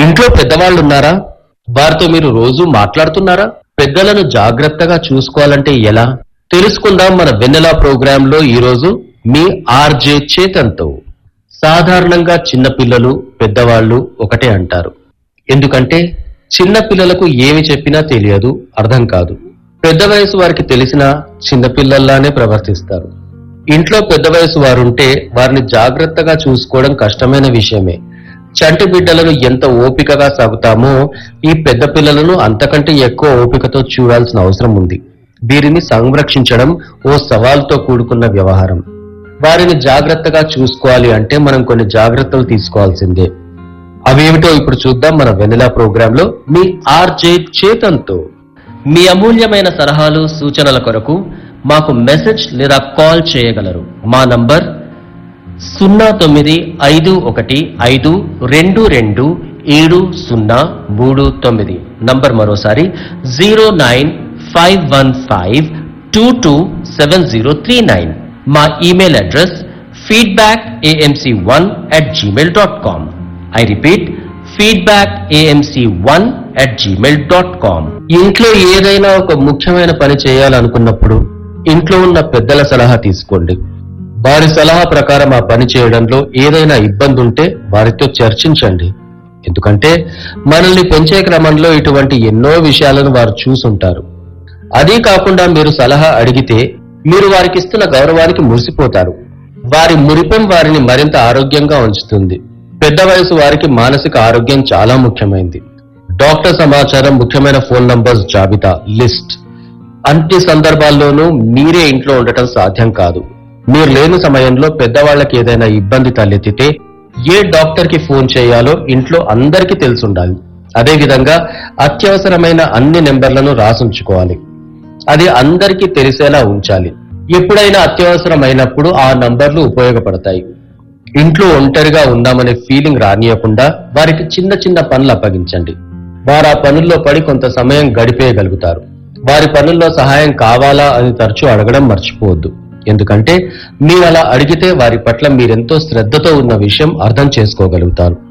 ఇంట్లో పెద్దవాళ్ళు ఉన్నారా వారితో మీరు రోజు మాట్లాడుతున్నారా పెద్దలను జాగ్రత్తగా చూసుకోవాలంటే ఎలా తెలుసుకుందాం మన వెన్నెలా ప్రోగ్రామ్ లో ఈ రోజు మీ ఆర్జే చేతన్తో సాధారణంగా చిన్నపిల్లలు పెద్దవాళ్ళు ఒకటే అంటారు ఎందుకంటే చిన్న పిల్లలకు ఏమి చెప్పినా తెలియదు అర్థం కాదు పెద్ద వయసు వారికి తెలిసినా చిన్నపిల్లల్లానే ప్రవర్తిస్తారు ఇంట్లో పెద్ద వయసు వారుంటే వారిని జాగ్రత్తగా చూసుకోవడం కష్టమైన విషయమే చంటి బిడ్డలను ఎంత ఓపికగా సాగుతామో ఈ పెద్ద పిల్లలను అంతకంటే ఎక్కువ ఓపికతో చూడాల్సిన అవసరం ఉంది వీరిని సంరక్షించడం ఓ సవాల్తో కూడుకున్న వ్యవహారం వారిని జాగ్రత్తగా చూసుకోవాలి అంటే మనం కొన్ని జాగ్రత్తలు తీసుకోవాల్సిందే అవేమిటో ఇప్పుడు చూద్దాం మన వెనిలా ప్రోగ్రామ్ లో మీ ఆర్జే చేతన్తో మీ అమూల్యమైన సలహాలు సూచనల కొరకు మాకు మెసేజ్ లేదా కాల్ చేయగలరు మా నంబర్ సున్నా తొమ్మిది ఐదు ఒకటి ఐదు రెండు రెండు ఏడు సున్నా మూడు తొమ్మిది నంబర్ మరోసారి zero nine five one five two two seven zero three nine మా email address feedback AMC one at Gmail dot com I repeat feedback AMC one at Gmail dot com ఇంట్లో ఏదైనా ఒక ముఖ్యమైన పని చేయాలనుకున్నప్పుడు ఇంట్లో ఉన్న పెద్దల సలహా తీసుకోండి వారి సలహా ప్రకారం ఆ పని చేయడంలో ఏదైనా ఇబ్బంది ఉంటే వారితో చర్చించండి ఎందుకంటే మనల్ని పెంచే క్రమంలో ఇటువంటి ఎన్నో విషయాలను వారు చూసుంటారు అదీ కాకుండా మీరు సలహా అడిగితే మీరు వారికి ఇస్తున్న గౌరవానికి మురిసిపోతారు వారి మురిపం వారిని మరింత ఆరోగ్యంగా ఉంచుతుంది పెద్ద వయసు వారికి మానసిక ఆరోగ్యం చాలా ముఖ్యమైనది డాక్టర్ సమాచారం ముఖ్యమైన ఫోన్ నంబర్స్ జాబితా లిస్ట్ అన్ని సందర్భాల్లోనూ మీరే ఇంట్లో ఉండటం సాధ్యం కాదు మీరు లేని సమయంలో పెద్దవాళ్ళకి ఏదైనా ఇబ్బంది తలెత్తితే ఏ డాక్టర్ కి ఫోన్ చేయాలో ఇంట్లో అందరికీ తెలుసుండాలి అదే విధంగా అత్యవసరమైన అన్ని నెంబర్లను రాసుంచుకోవాలి అది అందరికీ తెలిసేలా ఉంచాలి ఎప్పుడైనా అత్యవసరమైనప్పుడు ఆ నంబర్లు ఉపయోగపడతాయి ఇంట్లో ఒంటరిగా ఉన్నామనే ఫీలింగ్ రానియకుండా వారికి చిన్న చిన్న పనులు అప్పగించండి వారు ఆ పనుల్లో పడి కొంత సమయం గడిపేయగలుగుతారు వారి పనుల్లో సహాయం కావాలా అని తరచూ అడగడం మర్చిపోవద్దు ఎందుకంటే మీరు అలా అడిగితే వారి పట్ల మీరెంతో శ్రద్ధతో ఉన్న విషయం అర్థం చేసుకోగలుగుతారు